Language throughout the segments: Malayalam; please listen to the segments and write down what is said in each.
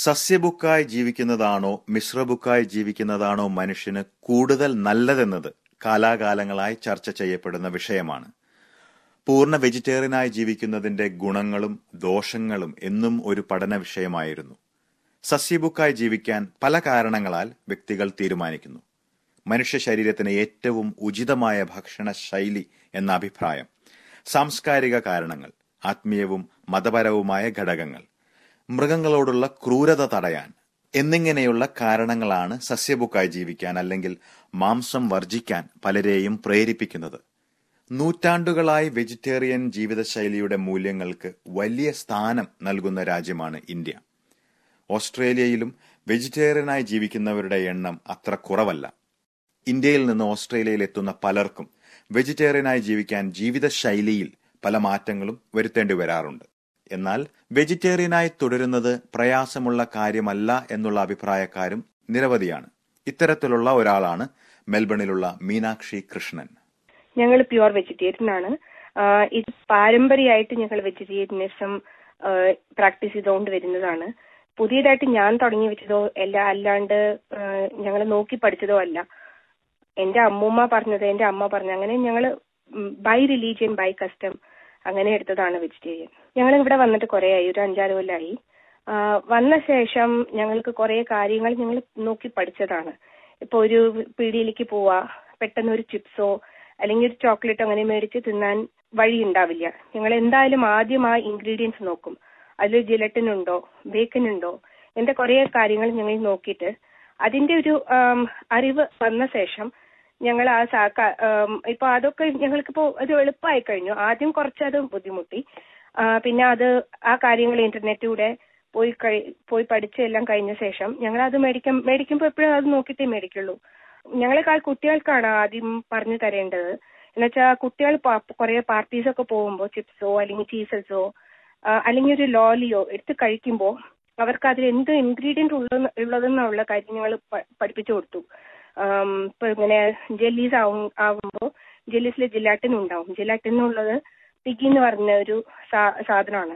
സസ്യബുക്കായി ജീവിക്കുന്നതാണോ മിശ്രബുക്കായി ജീവിക്കുന്നതാണോ മനുഷ്യന് കൂടുതൽ നല്ലതെന്നത് കാലാകാലങ്ങളായി ചർച്ച ചെയ്യപ്പെടുന്ന വിഷയമാണ് പൂർണ്ണ വെജിറ്റേറിയനായി ജീവിക്കുന്നതിന്റെ ഗുണങ്ങളും ദോഷങ്ങളും എന്നും ഒരു പഠന വിഷയമായിരുന്നു സസ്യബുക്കായി ജീവിക്കാൻ പല കാരണങ്ങളാൽ വ്യക്തികൾ തീരുമാനിക്കുന്നു മനുഷ്യ ശരീരത്തിന് ഏറ്റവും ഉചിതമായ ഭക്ഷണ ശൈലി എന്ന അഭിപ്രായം സാംസ്കാരിക കാരണങ്ങൾ ആത്മീയവും മതപരവുമായ ഘടകങ്ങൾ മൃഗങ്ങളോടുള്ള ക്രൂരത തടയാൻ എന്നിങ്ങനെയുള്ള കാരണങ്ങളാണ് സസ്യബുക്കായി ജീവിക്കാൻ അല്ലെങ്കിൽ മാംസം വർജിക്കാൻ പലരെയും പ്രേരിപ്പിക്കുന്നത് നൂറ്റാണ്ടുകളായി വെജിറ്റേറിയൻ ജീവിതശൈലിയുടെ മൂല്യങ്ങൾക്ക് വലിയ സ്ഥാനം നൽകുന്ന രാജ്യമാണ് ഇന്ത്യ ഓസ്ട്രേലിയയിലും വെജിറ്റേറിയനായി ജീവിക്കുന്നവരുടെ എണ്ണം അത്ര കുറവല്ല ഇന്ത്യയിൽ നിന്ന് ഓസ്ട്രേലിയയിൽ എത്തുന്ന പലർക്കും വെജിറ്റേറിയനായി ജീവിക്കാൻ ജീവിതശൈലിയിൽ പല മാറ്റങ്ങളും വരുത്തേണ്ടി വരാറുണ്ട് എന്നാൽ വെജിറ്റേറിയനായി തുടരുന്നത് പ്രയാസമുള്ള കാര്യമല്ല എന്നുള്ള അഭിപ്രായക്കാരും നിരവധിയാണ് ഇത്തരത്തിലുള്ള ഒരാളാണ് മെൽബണിലുള്ള മീനാക്ഷി കൃഷ്ണൻ ഞങ്ങൾ പ്യുവർ വെജിറ്റേറിയൻ ആണ് ആഹ് ഇത് പാരമ്പര്യമായിട്ട് ഞങ്ങൾ വെജിറ്റേറിയനിസം പ്രാക്ടീസ് ചെയ്തുകൊണ്ട് വരുന്നതാണ് പുതിയതായിട്ട് ഞാൻ തുടങ്ങി വെച്ചതോ അല്ല അല്ലാണ്ട് ഞങ്ങൾ നോക്കി പഠിച്ചതോ അല്ല എന്റെ അമ്മൂമ്മ പറഞ്ഞത് എന്റെ അമ്മ പറഞ്ഞു അങ്ങനെ ഞങ്ങൾ ബൈ റിലീജിയൻ ബൈ കസ്റ്റം അങ്ങനെ എടുത്തതാണ് വെജിറ്റേറിയൻ ഞങ്ങൾ ഇവിടെ വന്നിട്ട് കുറെ ആയി ഒരു അഞ്ചാറ് കൊല്ലമായി ആഹ് വന്ന ശേഷം ഞങ്ങൾക്ക് കുറെ കാര്യങ്ങൾ ഞങ്ങൾ നോക്കി പഠിച്ചതാണ് ഇപ്പൊ ഒരു പീടിയിലേക്ക് പോവാ പെട്ടെന്ന് ഒരു ചിപ്സോ അല്ലെങ്കിൽ ഒരു ചോക്ലേറ്റ് അങ്ങനെ മേടിച്ച് തിന്നാൻ വഴി ഉണ്ടാവില്ല ഞങ്ങൾ എന്തായാലും ആദ്യം ആ ഇൻഗ്രീഡിയൻസ് നോക്കും അതിൽ ജിലറ്റിൻ ഉണ്ടോ ബേക്കൻ ഉണ്ടോ എന്റെ കുറെ കാര്യങ്ങൾ ഞങ്ങൾ നോക്കിയിട്ട് അതിന്റെ ഒരു അറിവ് വന്ന ശേഷം ഞങ്ങൾ ആ ഇപ്പൊ അതൊക്കെ ഞങ്ങൾക്കിപ്പോ അത് എളുപ്പമായി കഴിഞ്ഞു ആദ്യം കുറച്ച് അത് ബുദ്ധിമുട്ടി പിന്നെ അത് ആ കാര്യങ്ങൾ ഇന്റർനെറ്റിലൂടെ പോയി കഴി പോയി പഠിച്ച് എല്ലാം കഴിഞ്ഞ ശേഷം ഞങ്ങൾ അത് മേടിക്കും മേടിക്കുമ്പോൾ എപ്പോഴും അത് നോക്കിയിട്ടേ മേടിക്കുള്ളൂ ഞങ്ങളെക്കാൾ കുട്ടികൾക്കാണ് ആദ്യം പറഞ്ഞു തരേണ്ടത് എന്നുവെച്ചാൽ കുട്ടികൾ കുറെ പാർട്ടീസ് ഒക്കെ പോകുമ്പോൾ ചിപ്സോ അല്ലെങ്കിൽ ചീസസോ അല്ലെങ്കിൽ ഒരു ലോലിയോ എടുത്ത് കഴിക്കുമ്പോൾ അവർക്ക് അതിൽ എന്ത് ഇൻഗ്രീഡിയന്റ് ഉള്ള ഉള്ളതെന്നുള്ള കാര്യം ഞങ്ങൾ പഠിപ്പിച്ചു കൊടുത്തു ഇപ്പൊ ഇങ്ങനെ ജെല്ലീസ് ആവും ആവുമ്പോൾ ജെല്ലീസിൽ ജിലാട്ടിൻ ഉണ്ടാവും ജിലാട്ടിൻ എന്നുള്ളത് പിഗി എന്ന് പറഞ്ഞ ഒരു സാധനമാണ്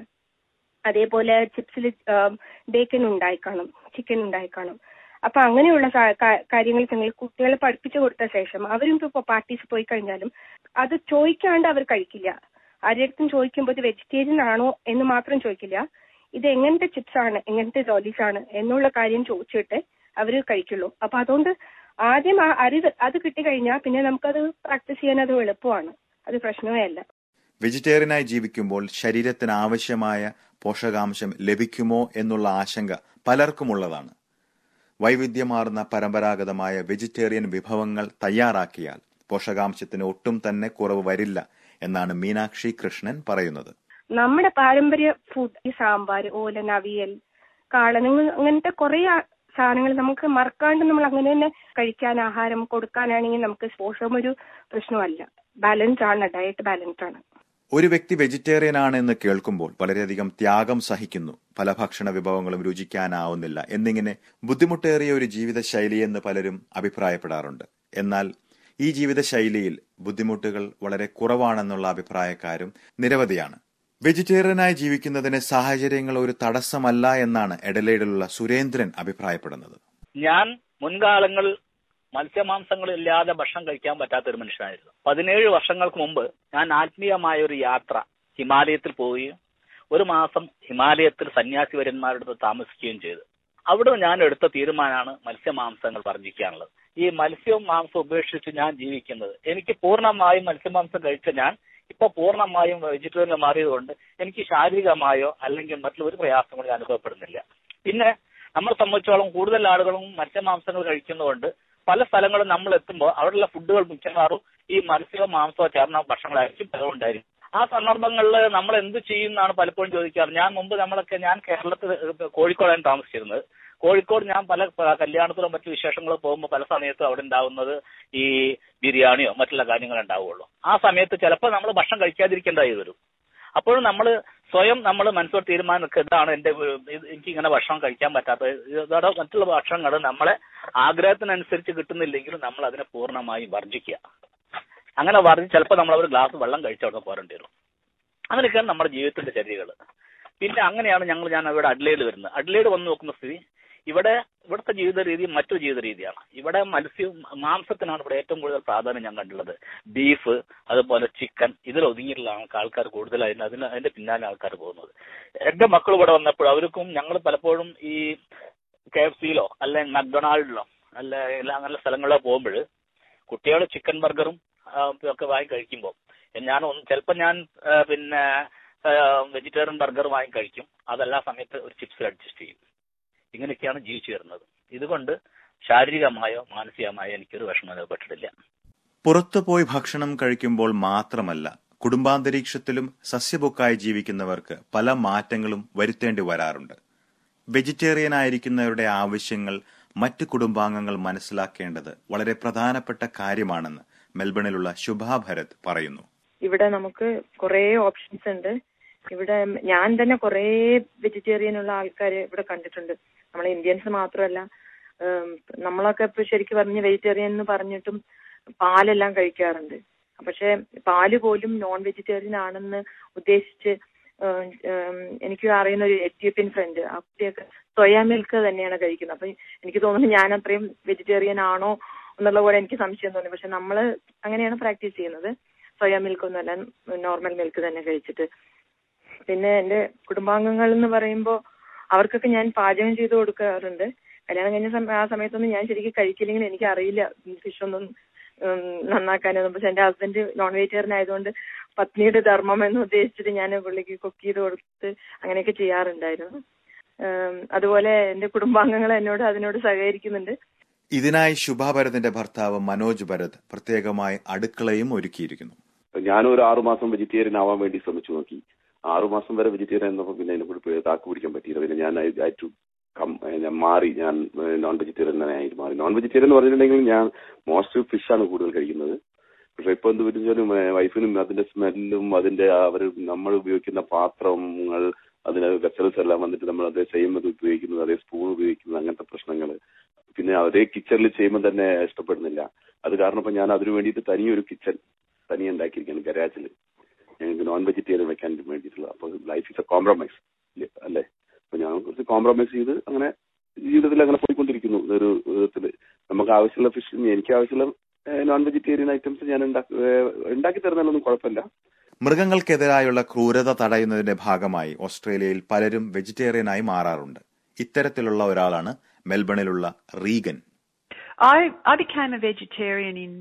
അതേപോലെ ചിപ്സിൽ ബേക്കൻ ഉണ്ടായി കാണും ചിക്കൻ ഉണ്ടായി കാണും അപ്പൊ അങ്ങനെയുള്ള കാര്യങ്ങൾ ഞങ്ങൾ കുട്ടികളെ പഠിപ്പിച്ചു കൊടുത്ത ശേഷം അവരും ഇപ്പൊ പാർട്ടീസ് പോയി കഴിഞ്ഞാലും അത് ചോദിക്കാണ്ട് അവർ കഴിക്കില്ല ആരുടെ ചോദിക്കുമ്പോൾ ഇത് വെജിറ്റേറിയൻ ആണോ എന്ന് മാത്രം ചോദിക്കില്ല ഇത് എങ്ങനത്തെ ചിപ്സ് ആണ് എങ്ങനത്തെ ജോലീസ് ആണ് എന്നുള്ള കാര്യം ചോദിച്ചിട്ട് അവർ കഴിക്കുള്ളൂ അപ്പൊ അതുകൊണ്ട് ആദ്യം ആ അറിവ് അത് കിട്ടിക്കഴിഞ്ഞാൽ പിന്നെ നമുക്കത് പ്രാക്ടീസ് ചെയ്യാൻ അത് എളുപ്പമാണ് അത് പ്രശ്നമേ അല്ല വെജിറ്റേറിയനായി ജീവിക്കുമ്പോൾ ശരീരത്തിന് ആവശ്യമായ പോഷകാംശം ലഭിക്കുമോ എന്നുള്ള ആശങ്ക പലർക്കുമുള്ളതാണ് വൈവിധ്യമാർന്ന പരമ്പരാഗതമായ വെജിറ്റേറിയൻ വിഭവങ്ങൾ തയ്യാറാക്കിയാൽ പോഷകാംശത്തിന് ഒട്ടും തന്നെ കുറവ് വരില്ല എന്നാണ് മീനാക്ഷി കൃഷ്ണൻ പറയുന്നത് നമ്മുടെ പാരമ്പര്യ ഫുഡ് ഈ സാമ്പാർ ഓലൻ അവിയൽ കാളൻ അങ്ങനത്തെ കുറെ സാധനങ്ങൾ നമുക്ക് മറക്കാണ്ട് നമ്മൾ അങ്ങനെ തന്നെ കഴിക്കാൻ ആഹാരം കൊടുക്കാനാണെങ്കിൽ നമുക്ക് പോഷകം ഒരു പ്രശ്നമല്ല ബാലൻസ് ആണ് ഡയറ്റ് ബാലൻസ് ആണ് ഒരു വ്യക്തി വെജിറ്റേറിയൻ ആണെന്ന് കേൾക്കുമ്പോൾ വളരെയധികം ത്യാഗം സഹിക്കുന്നു പല ഭക്ഷണ വിഭവങ്ങളും രുചിക്കാനാവുന്നില്ല എന്നിങ്ങനെ ബുദ്ധിമുട്ടേറിയ ഒരു ജീവിതശൈലി എന്ന് പലരും അഭിപ്രായപ്പെടാറുണ്ട് എന്നാൽ ഈ ജീവിതശൈലിയിൽ ബുദ്ധിമുട്ടുകൾ വളരെ കുറവാണെന്നുള്ള അഭിപ്രായക്കാരും നിരവധിയാണ് വെജിറ്റേറിയനായി ജീവിക്കുന്നതിന് സാഹചര്യങ്ങൾ ഒരു തടസ്സമല്ല എന്നാണ് എഡലേഡിലുള്ള സുരേന്ദ്രൻ അഭിപ്രായപ്പെടുന്നത് ഞാൻ മുൻകാലങ്ങളിൽ മത്സ്യമാംസങ്ങളില്ലാതെ ഭക്ഷണം കഴിക്കാൻ പറ്റാത്ത ഒരു മനുഷ്യനായിരുന്നു പതിനേഴ് വർഷങ്ങൾക്ക് മുമ്പ് ഞാൻ ആത്മീയമായ ഒരു യാത്ര ഹിമാലയത്തിൽ പോവുകയും ഒരു മാസം ഹിമാലയത്തിൽ സന്യാസിവര്യന്മാരുടെ അടുത്ത് താമസിക്കുകയും ചെയ്തു അവിടെ ഞാൻ എടുത്ത തീരുമാനമാണ് മത്സ്യമാംസങ്ങൾ വർജിക്കാനുള്ളത് ഈ മത്സ്യവും മാംസവും ഉപേക്ഷിച്ച് ഞാൻ ജീവിക്കുന്നത് എനിക്ക് പൂർണ്ണമായും മത്സ്യമാംസം കഴിച്ച ഞാൻ ഇപ്പൊ പൂർണ്ണമായും വെജിറ്റേറിയൻ മാറിയതുകൊണ്ട് എനിക്ക് ശാരീരികമായോ അല്ലെങ്കിൽ മറ്റുള്ള ഒരു പ്രയാസങ്ങളും അനുഭവപ്പെടുന്നില്ല പിന്നെ നമ്മളെ സംബന്ധിച്ചോളം കൂടുതൽ ആളുകളും മത്സ്യമാംസങ്ങൾ കഴിക്കുന്നതുകൊണ്ട് പല സ്ഥലങ്ങളും നമ്മൾ എത്തുമ്പോൾ അവിടെയുള്ള ഫുഡുകൾ മിക്കവാറും ഈ മത്സ്യമോ മാംസമോ ചേർന്ന ഭക്ഷണങ്ങളായിരിക്കും പലവുണ്ടായിരിക്കും ആ സന്ദർഭങ്ങളിൽ നമ്മൾ എന്ത് ചെയ്യും എന്നാണ് പലപ്പോഴും ചോദിക്കാറ് ഞാൻ മുമ്പ് നമ്മളൊക്കെ ഞാൻ കേരളത്തിൽ കോഴിക്കോടാണ് താമസിച്ചിരുന്നത് കോഴിക്കോട് ഞാൻ പല കല്യാണത്തിലോ മറ്റു വിശേഷങ്ങളോ പോകുമ്പോൾ പല സമയത്തും അവിടെ ഉണ്ടാവുന്നത് ഈ ബിരിയാണിയോ മറ്റുള്ള കാര്യങ്ങൾ ഉണ്ടാവുള്ളൂ ആ സമയത്ത് ചിലപ്പോൾ നമ്മൾ ഭക്ഷണം കഴിക്കാതിരിക്കേണ്ടതായി വരും അപ്പോഴും നമ്മൾ സ്വയം നമ്മൾ മനസ്സോട് തീരുമാനം ഇതാണ് എന്റെ എനിക്ക് ഇങ്ങനെ ഭക്ഷണം കഴിക്കാൻ പറ്റാത്തത് ഇതോടെ മറ്റുള്ള ഭക്ഷണങ്ങൾ നമ്മളെ ആഗ്രഹത്തിനനുസരിച്ച് കിട്ടുന്നില്ലെങ്കിലും നമ്മൾ അതിനെ പൂർണ്ണമായും വർജിക്കുക അങ്ങനെ വർജിച്ച് ചിലപ്പോൾ നമ്മൾ ഒരു ഗ്ലാസ് വെള്ളം കഴിച്ചവിടെ പോരേണ്ടി വരും അങ്ങനെയൊക്കെയാണ് നമ്മുടെ ജീവിതത്തിന്റെ ചര്യകൾ പിന്നെ അങ്ങനെയാണ് ഞങ്ങൾ ഞാൻ ഇവിടെ അഡ്ലേഡ് വരുന്നത് അഡ്ലേഡ് വന്ന് നോക്കുന്ന സ്ഥിതി ഇവിടെ ഇവിടുത്തെ ജീവിത രീതി മറ്റൊരു ജീവിത രീതിയാണ് ഇവിടെ മത്സ്യവും മാംസത്തിനാണ് ഇവിടെ ഏറ്റവും കൂടുതൽ പ്രാധാന്യം ഞാൻ കണ്ടുള്ളത് ബീഫ് അതുപോലെ ചിക്കൻ ഇതിൽ ഒതുങ്ങിയിട്ടുള്ള ആൾക്കാർ കൂടുതലായിരുന്നു അതിന് അതിന്റെ പിന്നാലെ ആൾക്കാർ പോകുന്നത് എന്റെ മക്കൾ ഇവിടെ വന്നപ്പോൾ അവർക്കും ഞങ്ങൾ പലപ്പോഴും ഈ കെ എഫ് സിയിലോ അല്ലെങ്കിൽ മക്ഡൊണാൾഡിലോ അല്ല അങ്ങനെ സ്ഥലങ്ങളിലോ പോകുമ്പോൾ കുട്ടികൾ ചിക്കൻ ബർഗറും ഒക്കെ വാങ്ങി കഴിക്കുമ്പോൾ ഞാൻ ഒന്ന് ചിലപ്പോൾ ഞാൻ പിന്നെ വെജിറ്റേറിയൻ ബർഗർ വാങ്ങി കഴിക്കും അതല്ലാ സമയത്ത് ഒരു ചിപ്സിൽ അഡ്ജസ്റ്റ് ചെയ്യും ഇങ്ങനെയൊക്കെയാണ് ജീവിച്ചു വരുന്നത് ഇതുകൊണ്ട് ശാരീരികമായോ മാനസികമായോ എനിക്കൊരു വിഷമം അനുഭവപ്പെട്ടിട്ടില്ല പുറത്തു പോയി ഭക്ഷണം കഴിക്കുമ്പോൾ മാത്രമല്ല കുടുംബാന്തരീക്ഷത്തിലും സസ്യബുക്കായി ജീവിക്കുന്നവർക്ക് പല മാറ്റങ്ങളും വരുത്തേണ്ടി വരാറുണ്ട് വെജിറ്റേറിയൻ ആയിരിക്കുന്നവരുടെ ആവശ്യങ്ങൾ മറ്റ് കുടുംബാംഗങ്ങൾ മനസ്സിലാക്കേണ്ടത് വളരെ പ്രധാനപ്പെട്ട കാര്യമാണെന്ന് മെൽബണിലുള്ള ശുഭാ ഭരത് പറയുന്നു ഇവിടെ നമുക്ക് കുറെ ഓപ്ഷൻസ് ഉണ്ട് ഇവിടെ ഞാൻ തന്നെ കുറെ വെജിറ്റേറിയൻ ഉള്ള ആൾക്കാർ ഇവിടെ കണ്ടിട്ടുണ്ട് നമ്മളെ ഇന്ത്യൻസ് മാത്രമല്ല നമ്മളൊക്കെ ഇപ്പൊ ശരിക്കും പറഞ്ഞ് വെജിറ്റേറിയൻ എന്ന് പറഞ്ഞിട്ടും പാലെല്ലാം കഴിക്കാറുണ്ട് പക്ഷെ പാല് പോലും നോൺ വെജിറ്റേറിയൻ ആണെന്ന് ഉദ്ദേശിച്ച് എനിക്ക് അറിയുന്ന ഒരു എത്യോപ്യൻ ഫ്രണ്ട് ആ കുട്ടിയൊക്കെ സോയാ മിൽക്ക് തന്നെയാണ് കഴിക്കുന്നത് അപ്പൊ എനിക്ക് തോന്നുന്നു ഞാൻ അത്രയും വെജിറ്റേറിയൻ ആണോ എന്നുള്ള പോലെ എനിക്ക് സംശയം തോന്നി പക്ഷെ നമ്മൾ അങ്ങനെയാണ് പ്രാക്ടീസ് ചെയ്യുന്നത് സോയാ മിൽക്ക് ഒന്നുമല്ല നോർമൽ മിൽക്ക് തന്നെ കഴിച്ചിട്ട് പിന്നെ എന്റെ കുടുംബാംഗങ്ങൾ എന്ന് പറയുമ്പോൾ അവർക്കൊക്കെ ഞാൻ പാചകം ചെയ്ത് കൊടുക്കാറുണ്ട് കല്യാണം കഴിഞ്ഞ ആ സമയത്തൊന്നും ഞാൻ ശരിക്കും കഴിക്കില്ലെങ്കിൽ എനിക്ക് അറിയില്ല ഫിഷ് ഒന്നും നന്നാക്കാനൊന്നും പക്ഷെ എന്റെ ഹസ്ബൻഡ് നോൺ വെജിറ്റേറിയൻ ആയതുകൊണ്ട് പത്നിയുടെ ധർമ്മം എന്ന് ഉദ്ദേശിച്ചിട്ട് ഞാൻ പുള്ളിക്ക് കുക്ക് ചെയ്ത് കൊടുത്ത് അങ്ങനെയൊക്കെ ചെയ്യാറുണ്ടായിരുന്നു അതുപോലെ എന്റെ കുടുംബാംഗങ്ങൾ എന്നോട് അതിനോട് സഹകരിക്കുന്നുണ്ട് ഇതിനായി ശുഭ ഭരതിന്റെ ഭർത്താവ് മനോജ് ഭരത് പ്രത്യേകമായി അടുക്കളയും ഒരുക്കിയിരിക്കുന്നു ഞാൻ ഒരു ആറുമാസം വെജിറ്റേറിയൻ ആവാൻ വേണ്ടി ശ്രമിച്ചു നോക്കി ആറുമാസം വരെ വെജിറ്റേറിയൻ എന്നപ്പോൾ പിന്നെ അതിനെ കൂടി താക്ക് പിടിക്കാൻ പറ്റിയില്ല പിന്നെ ഞാൻ ടു കം ഞാൻ മാറി ഞാൻ നോൺ വെജിറ്റേറിയൻ തന്നെ ആയിട്ട് മാറി നോൺ വെജിറ്റേറിയൻ എന്ന് പറഞ്ഞിട്ടുണ്ടെങ്കിൽ ഞാൻ മോസ്റ്റ് ഫിഷ് ആണ് കൂടുതൽ കഴിക്കുന്നത് പക്ഷെ ഇപ്പൊ എന്ത് പറ്റും വൈഫിനും അതിന്റെ സ്മെല്ലും അതിന്റെ അവർ നമ്മൾ ഉപയോഗിക്കുന്ന പാത്രങ്ങൾ അതിന് വെസൽസ് എല്ലാം വന്നിട്ട് നമ്മൾ അതേ സെയിം അത് ഉപയോഗിക്കുന്നത് അതേ സ്പൂൺ ഉപയോഗിക്കുന്നത് അങ്ങനത്തെ പ്രശ്നങ്ങൾ പിന്നെ അതേ കിച്ചണിൽ ചെയ്യുമ്പോൾ തന്നെ ഇഷ്ടപ്പെടുന്നില്ല അത് കാരണം ഇപ്പൊ ഞാൻ അതിനു വേണ്ടിയിട്ട് തനിയൊരു കിച്ചൺ തനിയെ ഉണ്ടാക്കിയിരിക്കുകയാണ് ഗരാജിൽ ഞങ്ങൾക്ക് നോൺ വെജിറ്റേറിയൻ വെക്കാൻ വേണ്ടിയിട്ടുള്ള അപ്പോൾ ലൈഫ് ഇസ് എ കോംപ്രമൈസ് അല്ലേ അപ്പൊ ഞാൻ കുറച്ച് കോംപ്രമൈസ് ചെയ്ത് അങ്ങനെ ജീവിതത്തിൽ അങ്ങനെ പോയിക്കൊണ്ടിരിക്കുന്നു ഒരു വിധത്തിൽ നമുക്ക് ആവശ്യമുള്ള ഫിഷ് എനിക്ക് ആവശ്യമുള്ള നോൺ വെജിറ്റേറിയൻ ഐറ്റംസ് ഞാൻ ഉണ്ടാക്കി തരുന്നതിലൊന്നും കുഴപ്പമില്ല മൃഗങ്ങൾക്കെതിരായുള്ള ക്രൂരത തടയുന്നതിന്റെ ഭാഗമായി ഓസ്ട്രേലിയയിൽ പലരും വെജിറ്റേറിയനായി മാറാറുണ്ട് ഇത്തരത്തിലുള്ള ഒരാളാണ് മെൽബണിലുള്ള Regan I, I became a vegetarian in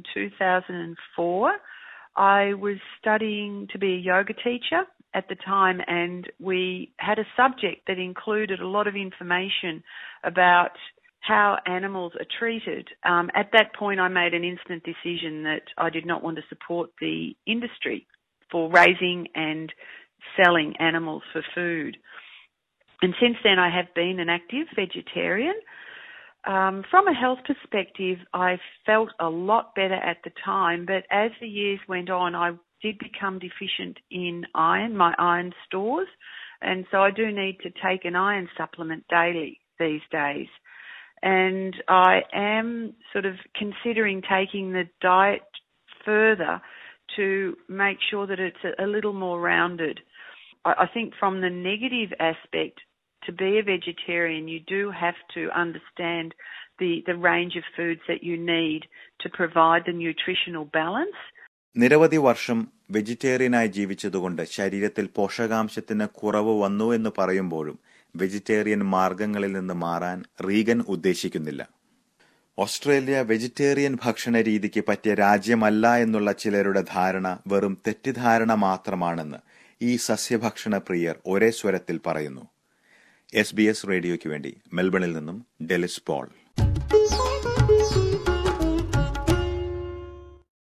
2004. I was studying to be a yoga teacher at the time and we had a subject that included a lot of information about how animals are treated. Um, at that point, I made an instant decision that I did not want to support the industry for raising and selling animals for food. And since then, I have been an active vegetarian. Um, from a health perspective, I felt a lot better at the time, but as the years went on, I did become deficient in iron, my iron stores, and so I do need to take an iron supplement daily these days. And I am sort of considering taking the diet further to make sure that it's a, a little more rounded. I, I think from the negative aspect, to be a vegetarian, you do have to understand the, the range of foods that you need to provide the nutritional balance. നിരവധി വർഷം വെജിറ്റേറിയനായി ജീവിച്ചതുകൊണ്ട് ശരീരത്തിൽ പോഷകാംശത്തിന് കുറവ് വന്നു എന്ന് പറയുമ്പോഴും വെജിറ്റേറിയൻ മാർഗങ്ങളിൽ നിന്ന് മാറാൻ റീഗൻ ഉദ്ദേശിക്കുന്നില്ല ഓസ്ട്രേലിയ വെജിറ്റേറിയൻ ഭക്ഷണ രീതിക്ക് പറ്റിയ രാജ്യമല്ല എന്നുള്ള ചിലരുടെ ധാരണ വെറും തെറ്റിദ്ധാരണ മാത്രമാണെന്ന് ഈ സസ്യഭക്ഷണ പ്രിയർ ഒരേ സ്വരത്തിൽ പറയുന്നു എസ് ബി എസ് റേഡിയോയ്ക്ക് വേണ്ടി മെൽബണിൽ നിന്നും ഡെലിസ് പോൾ